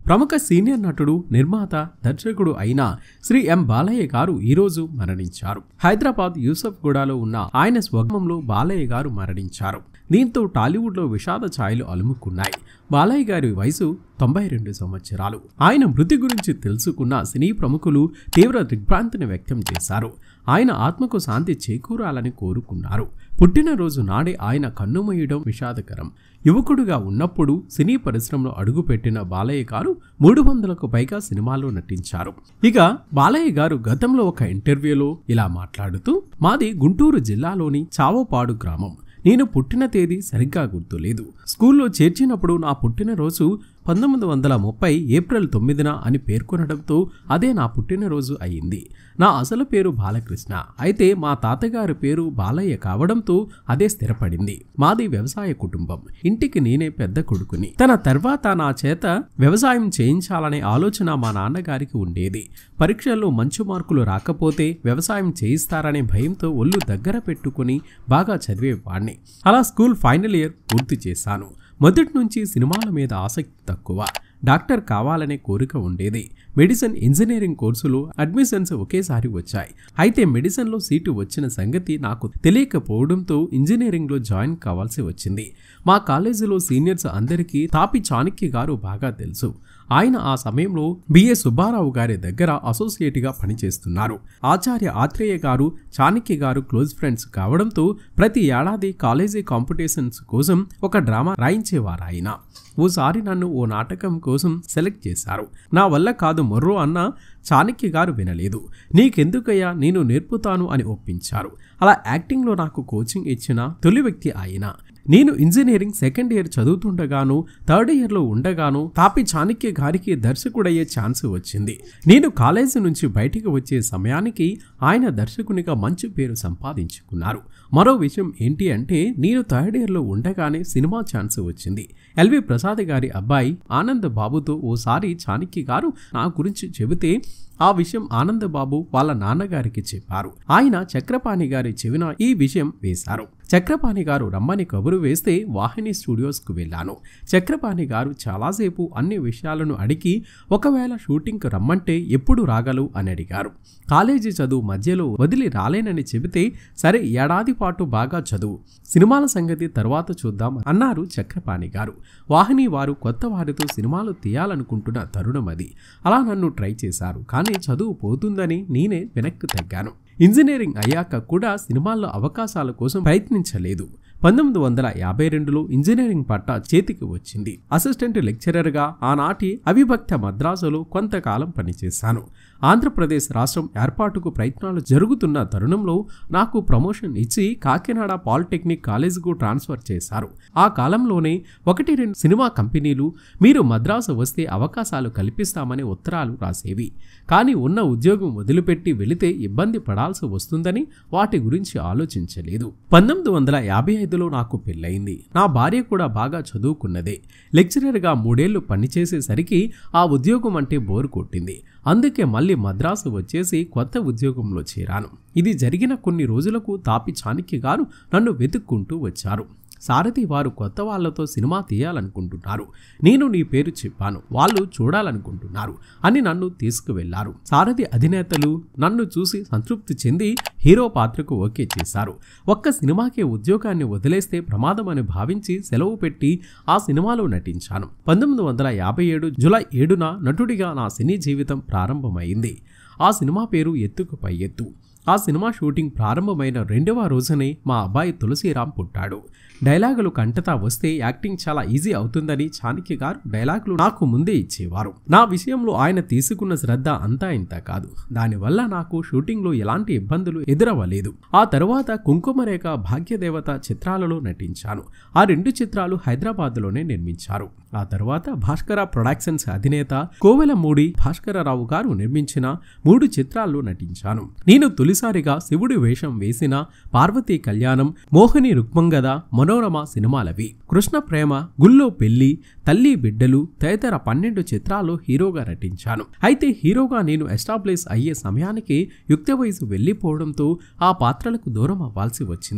ప్రముఖ సీనియర్ నటుడు నిర్మాత దర్శకుడు అయిన శ్రీ ఎం బాలయ్య గారు ఈరోజు మరణించారు హైదరాబాద్ యూసఫ్గూడలో ఉన్న ఆయన స్వగ్మంలో బాలయ్య గారు మరణించారు దీంతో టాలీవుడ్లో విషాద ఛాయలు అలుముకున్నాయి బాలయ్య గారి వయసు తొంభై రెండు సంవత్సరాలు ఆయన మృతి గురించి తెలుసుకున్న సినీ ప్రముఖులు తీవ్ర దిగ్భ్రాంతిని వ్యక్తం చేశారు ఆయన ఆత్మకు శాంతి చేకూరాలని కోరుకున్నారు పుట్టినరోజు నాడే ఆయన కన్నుమూయడం విషాదకరం యువకుడుగా ఉన్నప్పుడు సినీ పరిశ్రమలో అడుగుపెట్టిన బాలయ్య గారు మూడు వందలకు పైగా సినిమాల్లో నటించారు ఇక బాలయ్య గారు గతంలో ఒక ఇంటర్వ్యూలో ఇలా మాట్లాడుతూ మాది గుంటూరు జిల్లాలోని చావోపాడు గ్రామం నేను పుట్టిన తేదీ సరిగ్గా గుర్తులేదు స్కూల్లో చేర్చినప్పుడు నా పుట్టినరోజు పంతొమ్మిది వందల ముప్పై ఏప్రిల్ తొమ్మిదిన అని పేర్కొనడంతో అదే నా పుట్టినరోజు అయింది నా అసలు పేరు బాలకృష్ణ అయితే మా తాతగారి పేరు బాలయ్య కావడంతో అదే స్థిరపడింది మాది వ్యవసాయ కుటుంబం ఇంటికి నేనే పెద్ద కొడుకుని తన తర్వాత నా చేత వ్యవసాయం చేయించాలనే ఆలోచన మా నాన్నగారికి ఉండేది పరీక్షల్లో మంచి మార్కులు రాకపోతే వ్యవసాయం చేయిస్తారనే భయంతో ఒళ్ళు దగ్గర పెట్టుకుని బాగా చదివేవాడిని అలా స్కూల్ ఫైనల్ ఇయర్ పూర్తి చేశాను మొదటి నుంచి సినిమాల మీద ఆసక్తి తక్కువ డాక్టర్ కావాలనే కోరిక ఉండేది మెడిసిన్ ఇంజనీరింగ్ కోర్సులో అడ్మిషన్స్ ఒకేసారి వచ్చాయి అయితే మెడిసిన్లో సీటు వచ్చిన సంగతి నాకు తెలియకపోవడంతో ఇంజనీరింగ్లో జాయిన్ కావాల్సి వచ్చింది మా కాలేజీలో సీనియర్స్ అందరికీ తాపి చాణక్య గారు బాగా తెలుసు ఆయన ఆ సమయంలో బిఏ సుబ్బారావు గారి దగ్గర అసోసియేట్గా పనిచేస్తున్నారు ఆచార్య ఆత్రేయ గారు చాణక్య గారు క్లోజ్ ఫ్రెండ్స్ కావడంతో ప్రతి ఏడాది కాలేజీ కాంపిటీషన్స్ కోసం ఒక డ్రామా రాయించేవారు ఆయన ఓసారి నన్ను ఓ నాటకం కోసం సెలెక్ట్ చేశారు నా వల్ల కాదు మొర్రో అన్న చాణక్య గారు వినలేదు నీకెందుకయ్యా నేను నేర్పుతాను అని ఒప్పించారు అలా యాక్టింగ్లో నాకు కోచింగ్ ఇచ్చిన తొలి వ్యక్తి ఆయన నేను ఇంజనీరింగ్ సెకండ్ ఇయర్ చదువుతుండగాను థర్డ్ ఇయర్లో ఉండగాను తాపి చాణక్య గారికి దర్శకుడయ్యే ఛాన్స్ వచ్చింది నేను కాలేజీ నుంచి బయటికి వచ్చే సమయానికి ఆయన దర్శకునిగా మంచి పేరు సంపాదించుకున్నారు మరో విషయం ఏంటి అంటే నేను థర్డ్ ఇయర్లో ఉండగానే సినిమా ఛాన్స్ వచ్చింది ఎల్వి ప్రసాద్ గారి అబ్బాయి ఆనంద్ బాబుతో ఓసారి చాణక్య గారు నా గురించి చెబితే ఆ విషయం ఆనందబాబు వాళ్ళ నాన్నగారికి చెప్పారు ఆయన చక్రపాణి గారి చెవిన ఈ విషయం వేశారు చక్రపాణి గారు రమ్మని కబురు వేస్తే వాహిని స్టూడియోస్కు వెళ్ళాను చక్రపాణి గారు చాలాసేపు అన్ని విషయాలను అడిగి ఒకవేళ షూటింగ్కి రమ్మంటే ఎప్పుడు రాగలవు అని అడిగారు కాలేజీ చదువు మధ్యలో వదిలి రాలేనని చెబితే సరే ఏడాది పాటు బాగా చదువు సినిమాల సంగతి తర్వాత చూద్దాం అన్నారు చక్రపాణి గారు వాహిని వారు కొత్త వారితో సినిమాలు తీయాలనుకుంటున్న తరుణం అది అలా నన్ను ట్రై చేశారు కానీ చదువు పోతుందని నేనే వెనక్కి తగ్గాను ఇంజనీరింగ్ అయ్యాక కూడా సినిమాల్లో అవకాశాల కోసం ప్రయత్నించలేదు పంతొమ్మిది వందల యాభై రెండులో ఇంజనీరింగ్ పట్టా చేతికి వచ్చింది అసిస్టెంట్ లెక్చరర్గా ఆనాటి అవిభక్త మద్రాసులో కొంతకాలం పనిచేశాను ఆంధ్రప్రదేశ్ రాష్ట్రం ఏర్పాటుకు ప్రయత్నాలు జరుగుతున్న తరుణంలో నాకు ప్రమోషన్ ఇచ్చి కాకినాడ పాలిటెక్నిక్ కాలేజీకు ట్రాన్స్ఫర్ చేశారు ఆ కాలంలోనే ఒకటి రెండు సినిమా కంపెనీలు మీరు మద్రాసు వస్తే అవకాశాలు కల్పిస్తామని ఉత్తరాలు రాసేవి కానీ ఉన్న ఉద్యోగం వదిలిపెట్టి వెళితే ఇబ్బంది పడాల్సి వస్తుందని వాటి గురించి ఆలోచించలేదు పంతొమ్మిది వందల యాభై ఐదులో నాకు పెళ్ళయింది నా భార్య కూడా బాగా చదువుకున్నదే లెక్చరర్గా మూడేళ్లు పనిచేసేసరికి ఆ ఉద్యోగం అంటే బోరు కొట్టింది అందుకే మళ్ళీ మద్రాసు వచ్చేసి కొత్త ఉద్యోగంలో చేరాను ఇది జరిగిన కొన్ని రోజులకు తాపి చాణక్య గారు నన్ను వెతుక్కుంటూ వచ్చారు సారథి వారు కొత్త వాళ్లతో సినిమా తీయాలనుకుంటున్నారు నేను నీ పేరు చెప్పాను వాళ్ళు చూడాలనుకుంటున్నారు అని నన్ను తీసుకువెళ్లారు సారథి అధినేతలు నన్ను చూసి సంతృప్తి చెంది హీరో పాత్రకు ఓకే చేశారు ఒక్క సినిమాకే ఉద్యోగాన్ని వదిలేస్తే ప్రమాదమని భావించి సెలవు పెట్టి ఆ సినిమాలో నటించాను పంతొమ్మిది వందల యాభై ఏడు జులై ఏడున నటుడిగా నా సినీ జీవితం ప్రారంభమైంది ఆ సినిమా పేరు ఎత్తుకు పై ఎత్తు ఆ సినిమా షూటింగ్ ప్రారంభమైన రెండవ రోజునే మా అబ్బాయి తులసిరామ్ పుట్టాడు డైలాగులు కంటతా వస్తే యాక్టింగ్ చాలా ఈజీ అవుతుందని చాణక్య గారు డైలాగులు నాకు ముందే ఇచ్చేవారు నా విషయంలో ఆయన తీసుకున్న శ్రద్ధ అంతా ఇంత కాదు దానివల్ల నాకు షూటింగ్లో ఎలాంటి ఇబ్బందులు ఎదురవ్వలేదు ఆ తరువాత కుంకుమరేఖ భాగ్యదేవత చిత్రాలలో నటించాను ఆ రెండు చిత్రాలు హైదరాబాద్లోనే నిర్మించారు ఆ తర్వాత భాస్కర ప్రొడక్షన్స్ అధినేత కోవెలమూడి భాస్కరరావు గారు నిర్మించిన మూడు చిత్రాల్లో నటించాను నేను తొలిసారిగా శివుడి వేషం వేసిన పార్వతీ కళ్యాణం మోహిని రుక్మంగద మనోరమ సినిమాలవి కృష్ణ ప్రేమ గుల్లో పెళ్లి తల్లి బిడ్డలు తదితర పన్నెండు చిత్రాల్లో హీరోగా నటించాను అయితే హీరోగా నేను ఎస్టాబ్లిష్ అయ్యే సమయానికి యుక్త వయసు వెళ్లిపోవడంతో ఆ పాత్రలకు దూరం అవ్వాల్సి వచ్చింది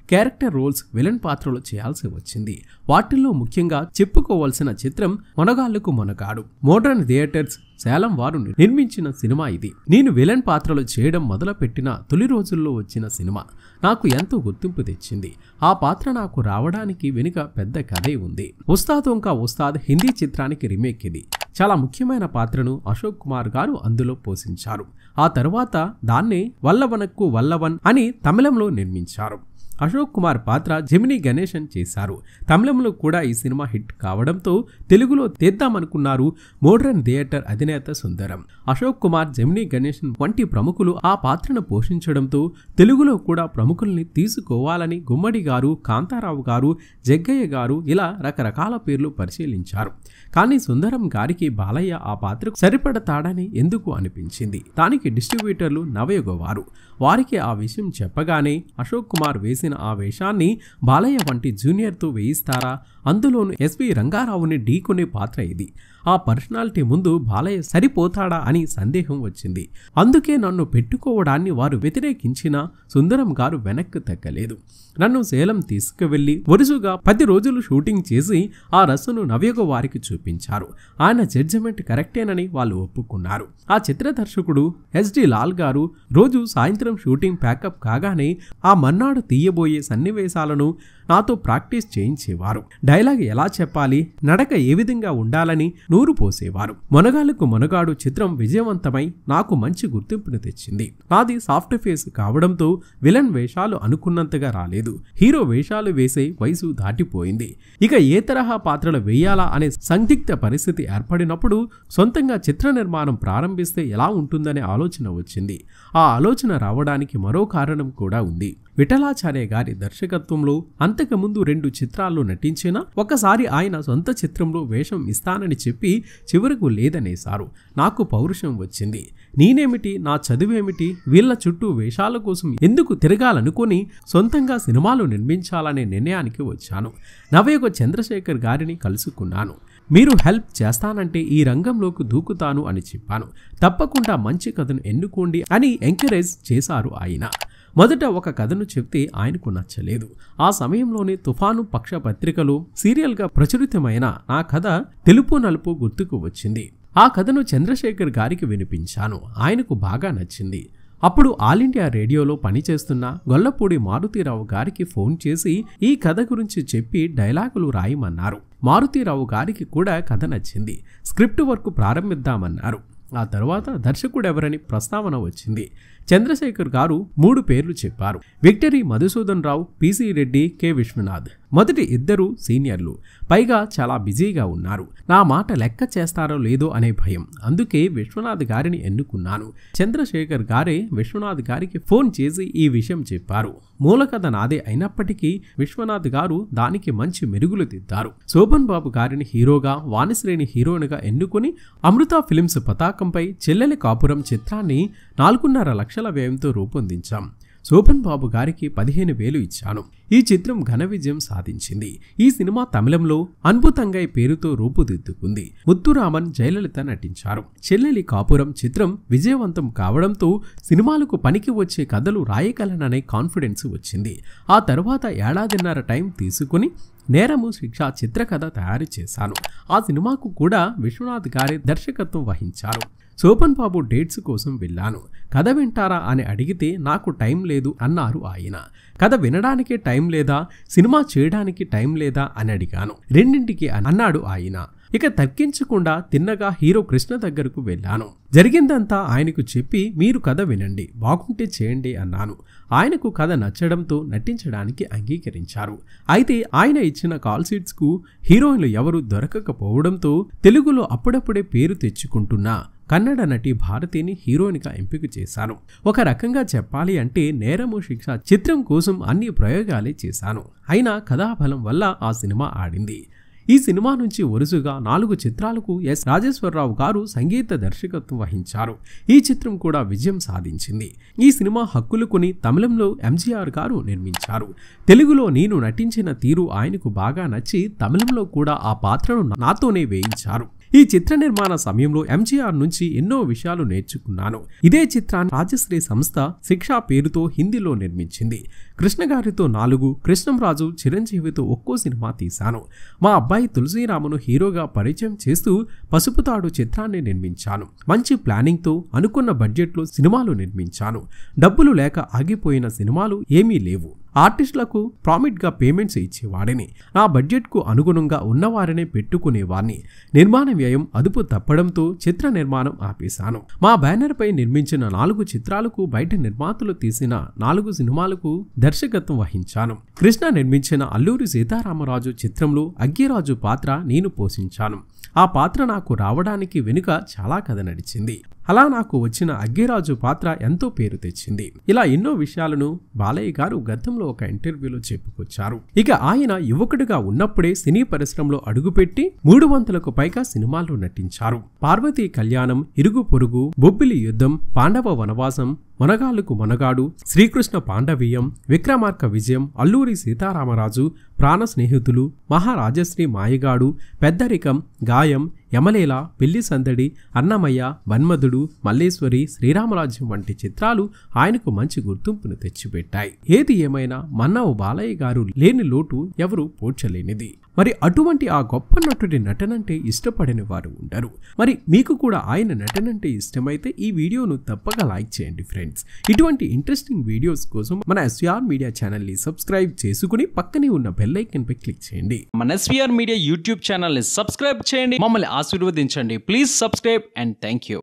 క్యారెక్టర్ రోల్స్ విలన్ పాత్రలు చేయాల్సి వచ్చింది వాటిల్లో ముఖ్యంగా చెప్పుకోవాల్సిన చిత్రం మొనగాళ్లకు మొనగాడు మోడర్న్ థియేటర్స్ సేలం వారు నిర్మించిన సినిమా ఇది నేను విలన్ పాత్రలు చేయడం మొదలుపెట్టిన తొలి రోజుల్లో వచ్చిన సినిమా నాకు ఎంతో గుర్తింపు తెచ్చింది ఆ పాత్ర నాకు రావడానికి వెనుక పెద్ద కథే ఉంది ఉస్తాద్ ఇంకా ఉస్తాద్ హిందీ చిత్రానికి రీమేక్ ఇది చాలా ముఖ్యమైన పాత్రను అశోక్ కుమార్ గారు అందులో పోషించారు ఆ తర్వాత దాన్నే వల్లవనక్కు వల్లవన్ అని తమిళంలో నిర్మించారు అశోక్ కుమార్ పాత్ర జమినీ గణేశన్ చేశారు తమిళంలో కూడా ఈ సినిమా హిట్ కావడంతో తెలుగులో తీద్దామనుకున్నారు మోడ్రన్ థియేటర్ అధినేత సుందరం అశోక్ కుమార్ జమినీ గణేశన్ వంటి ప్రముఖులు ఆ పాత్రను పోషించడంతో తెలుగులో కూడా ప్రముఖుల్ని తీసుకోవాలని గుమ్మడి గారు కాంతారావు గారు జగ్గయ్య గారు ఇలా రకరకాల పేర్లు పరిశీలించారు కానీ సుందరం గారికి బాలయ్య ఆ పాత్రకు సరిపడతాడని ఎందుకు అనిపించింది దానికి డిస్ట్రిబ్యూటర్లు నవయుగ వారు వారికి ఆ విషయం చెప్పగానే అశోక్ కుమార్ వేసిన ఆ వేషాన్ని బాలయ్య వంటి జూనియర్తో వేయిస్తారా అందులోను ఎస్వి రంగారావుని ఢీకొనే పాత్ర ఇది ఆ పర్సనాలిటీ ముందు బాలయ్య సరిపోతాడా అని సందేహం వచ్చింది అందుకే నన్ను పెట్టుకోవడాన్ని వారు వ్యతిరేకించినా సుందరం గారు వెనక్కి తగ్గలేదు నన్ను సేలం తీసుకువెళ్లి వరుసగా పది రోజులు షూటింగ్ చేసి ఆ రసను నవ్యగ వారికి చూపించారు ఆయన జడ్జిమెంట్ కరెక్టేనని వాళ్ళు ఒప్పుకున్నారు ఆ చిత్ర దర్శకుడు ఎస్డి లాల్ గారు రోజు సాయంత్రం షూటింగ్ ప్యాకప్ కాగానే ఆ మన్నాడు తీయబోయే సన్నివేశాలను నాతో ప్రాక్టీస్ చేయించేవారు డైలాగ్ ఎలా చెప్పాలి నడక ఏ విధంగా ఉండాలని నూరు పోసేవారు మొనగాళ్లకు మొనగాడు చిత్రం విజయవంతమై నాకు మంచి గుర్తింపును తెచ్చింది నాది సాఫ్ట్ ఫేస్ కావడంతో విలన్ వేషాలు అనుకున్నంతగా రాలేదు హీరో వేషాలు వేసే వయసు దాటిపోయింది ఇక ఏ తరహా పాత్రలు వేయాలా అనే సందిగ్ధ పరిస్థితి ఏర్పడినప్పుడు సొంతంగా చిత్ర నిర్మాణం ప్రారంభిస్తే ఎలా ఉంటుందనే ఆలోచన వచ్చింది ఆ ఆలోచన రావడానికి మరో కారణం కూడా ఉంది విఠలాచార్య గారి దర్శకత్వంలో అంతకుముందు రెండు చిత్రాల్లో నటించిన ఒకసారి ఆయన సొంత చిత్రంలో వేషం ఇస్తానని చెప్పి చివరకు లేదనేశారు నాకు పౌరుషం వచ్చింది నేనేమిటి నా చదువేమిటి వీళ్ళ చుట్టూ వేషాల కోసం ఎందుకు తిరగాలనుకొని సొంతంగా సినిమాలు నిర్మించాలనే నిర్ణయానికి వచ్చాను నవయుగ చంద్రశేఖర్ గారిని కలుసుకున్నాను మీరు హెల్ప్ చేస్తానంటే ఈ రంగంలోకి దూకుతాను అని చెప్పాను తప్పకుండా మంచి కథను ఎన్నుకోండి అని ఎంకరేజ్ చేశారు ఆయన మొదట ఒక కథను చెప్తే ఆయనకు నచ్చలేదు ఆ సమయంలోనే తుఫాను పక్ష పత్రికలో సీరియల్గా ప్రచురితమైన నా కథ తెలుపు నలుపు గుర్తుకు వచ్చింది ఆ కథను చంద్రశేఖర్ గారికి వినిపించాను ఆయనకు బాగా నచ్చింది అప్పుడు ఆల్ ఇండియా రేడియోలో పనిచేస్తున్న గొల్లపూడి మారుతీరావు గారికి ఫోన్ చేసి ఈ కథ గురించి చెప్పి డైలాగులు రాయమన్నారు మారుతీరావు గారికి కూడా కథ నచ్చింది స్క్రిప్ట్ వర్క్ ప్రారంభిద్దామన్నారు ఆ తర్వాత దర్శకుడెవరని ప్రస్తావన వచ్చింది చంద్రశేఖర్ గారు మూడు పేర్లు చెప్పారు విక్టరీ మధుసూదన్ రావు పిసి రెడ్డి కె విశ్వనాథ్ మొదటి ఇద్దరు సీనియర్లు పైగా చాలా బిజీగా ఉన్నారు నా మాట లెక్క చేస్తారో లేదో అనే భయం అందుకే విశ్వనాథ్ గారిని ఎన్నుకున్నాను చంద్రశేఖర్ గారే విశ్వనాథ్ గారికి ఫోన్ చేసి ఈ విషయం చెప్పారు మూలకథ నాదే అయినప్పటికీ విశ్వనాథ్ గారు దానికి మంచి మెరుగులు దిద్దారు శోభన్ బాబు గారిని హీరోగా వాణిశ్రేణి హీరోయిన్గా ఎన్నుకుని అమృత ఫిలిమ్స్ పతాకంపై చెల్లెలి కాపురం చిత్రాన్ని నాలుగున్నర లక్షల వ్యయంతో రూపొందించాం శోభన్ బాబు గారికి పదిహేను వేలు ఇచ్చాను ఈ చిత్రం ఘన విజయం సాధించింది ఈ సినిమా తమిళంలో అన్బుతంగై పేరుతో రూపుదిద్దుకుంది ముత్తురామన్ జయలలిత నటించారు చెల్లెలి కాపురం చిత్రం విజయవంతం కావడంతో సినిమాలకు పనికి వచ్చే కథలు రాయగలననే కాన్ఫిడెన్స్ వచ్చింది ఆ తర్వాత ఏడాదిన్నర టైం తీసుకుని నేరము శిక్ష చిత్రకథ తయారు చేశాను ఆ సినిమాకు కూడా విశ్వనాథ్ గారి దర్శకత్వం వహించారు శోభన్ బాబు డేట్స్ కోసం వెళ్ళాను కథ వింటారా అని అడిగితే నాకు టైం లేదు అన్నారు ఆయన కథ వినడానికే టైం లేదా సినిమా చేయడానికి టైం లేదా అని అడిగాను రెండింటికి అన్నాడు ఆయన ఇక తగ్గించకుండా తిన్నగా హీరో కృష్ణ దగ్గరకు వెళ్ళాను జరిగిందంతా ఆయనకు చెప్పి మీరు కథ వినండి బాగుంటే చేయండి అన్నాను ఆయనకు కథ నచ్చడంతో నటించడానికి అంగీకరించారు అయితే ఆయన ఇచ్చిన కాల్ సీట్స్కు హీరోయిన్లు ఎవరూ దొరకకపోవడంతో తెలుగులో అప్పుడప్పుడే పేరు తెచ్చుకుంటున్న కన్నడ నటి భారతిని హీరోయిన్గా ఎంపిక చేశాను ఒక రకంగా చెప్పాలి అంటే నేరము శిక్ష చిత్రం కోసం అన్ని ప్రయోగాలే చేశాను అయినా కథాబలం వల్ల ఆ సినిమా ఆడింది ఈ సినిమా నుంచి వరుసగా నాలుగు చిత్రాలకు ఎస్ రాజేశ్వరరావు గారు సంగీత దర్శకత్వం వహించారు ఈ చిత్రం కూడా విజయం సాధించింది ఈ సినిమా హక్కులు కొని తమిళంలో ఎంజీఆర్ గారు నిర్మించారు తెలుగులో నేను నటించిన తీరు ఆయనకు బాగా నచ్చి తమిళంలో కూడా ఆ పాత్రను నాతోనే వేయించారు ఈ చిత్ర నిర్మాణ సమయంలో ఎంజీఆర్ నుంచి ఎన్నో విషయాలు నేర్చుకున్నాను ఇదే చిత్రాన్ని రాజశ్రీ సంస్థ శిక్షా పేరుతో హిందీలో నిర్మించింది కృష్ణ గారితో నాలుగు కృష్ణంరాజు చిరంజీవితో ఒక్కో సినిమా తీశాను మా అబ్బాయి తులసీరామును హీరోగా పరిచయం చేస్తూ పసుపుతాడు చిత్రాన్ని నిర్మించాను మంచి ప్లానింగ్తో అనుకున్న బడ్జెట్లో సినిమాలు నిర్మించాను డబ్బులు లేక ఆగిపోయిన సినిమాలు ఏమీ లేవు ఆర్టిస్టులకు ప్రామిట్గా పేమెంట్స్ ఇచ్చేవాడిని నా బడ్జెట్కు అనుగుణంగా ఉన్నవారినే పెట్టుకునేవాడిని నిర్మాణ వ్యయం అదుపు తప్పడంతో చిత్ర నిర్మాణం ఆపేశాను మా బ్యానర్పై నిర్మించిన నాలుగు చిత్రాలకు బయట నిర్మాతలు తీసిన నాలుగు సినిమాలకు దర్శకత్వం వహించాను కృష్ణ నిర్మించిన అల్లూరి సీతారామరాజు చిత్రంలో అగ్గిరాజు పాత్ర నేను పోషించాను ఆ పాత్ర నాకు రావడానికి వెనుక చాలా కథ నడిచింది అలా నాకు వచ్చిన అగ్గిరాజు పాత్ర ఎంతో పేరు తెచ్చింది ఇలా ఎన్నో విషయాలను బాలయ్య గారు గతంలో ఒక ఇంటర్వ్యూలో చెప్పుకొచ్చారు ఇక ఆయన యువకుడిగా ఉన్నప్పుడే సినీ పరిశ్రమలో అడుగుపెట్టి మూడు వందలకు పైగా సినిమాల్లో నటించారు పార్వతీ కళ్యాణం ఇరుగు పొరుగు బొబ్బిలి యుద్ధం పాండవ వనవాసం మొనగాళ్ళకు మొనగాడు శ్రీకృష్ణ పాండవీయం విక్రమార్క విజయం అల్లూరి సీతారామరాజు ప్రాణ స్నేహితులు మహారాజశ్రీ మాయగాడు పెద్దరికం గాయం యమలేల పెళ్లి సందడి అన్నమయ్య వన్మధుడు మల్లేశ్వరి శ్రీరామరాజ్యం వంటి చిత్రాలు ఆయనకు మంచి గుర్తింపును తెచ్చిపెట్టాయి ఏది ఏమైనా మన్నావు బాలయ్య గారు లేని లోటు ఎవరు పోడ్చలేనిది మరి అటువంటి ఆ గొప్ప నటుడి నటనంటే ఇష్టపడని వారు ఉండరు మరి మీకు కూడా ఆయన నటనంటే ఇష్టమైతే ఈ వీడియోను తప్పక లైక్ చేయండి ఫ్రెండ్స్ ఇటువంటి ఇంట్రెస్టింగ్ వీడియోస్ కోసం మన ఎస్ఆర్ మీడియా ఛానల్ని సబ్స్క్రైబ్ చేసుకుని పక్కనే ఉన్న బెల్ ఐకన్ పై క్లిక్ చేయండి మన ఎస్వీఆర్ మీడియా యూట్యూబ్ ఛానల్ని సబ్స్క్రైబ్ చేయండి మమ్మల్ని ఆశీర్వదించండి please subscribe and thank you